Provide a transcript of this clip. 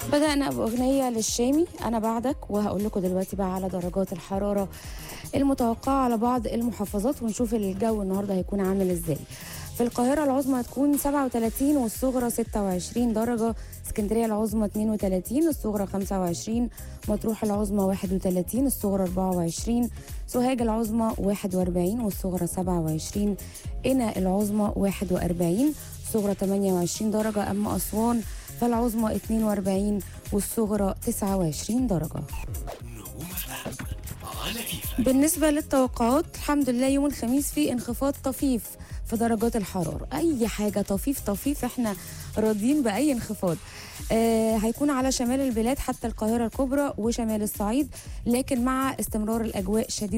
بدأنا بأغنية للشامي أنا بعدك وهقول لكم دلوقتي بقى على درجات الحرارة المتوقعة على بعض المحافظات ونشوف الجو النهاردة هيكون عامل ازاي في القاهرة العظمى هتكون 37 والصغرى 26 درجة اسكندرية العظمى 32 الصغرى 25 مطروح العظمى 31 الصغرى 24 سوهاج العظمى 41 والصغرى 27 قنا العظمى 41 الصغرى 28 درجة أما أسوان فالعظمى 42 والصغرى 29 درجة نجوم اف على كيفك بالنسبة للتوقعات الحمد لله يوم الخميس في انخفاض طفيف في درجات الحرارة أي حاجة طفيف طفيف احنا راضيين بأي انخفاض آه هيكون على شمال البلاد حتى القاهرة الكبرى وشمال الصعيد لكن مع استمرار الأجواء شديد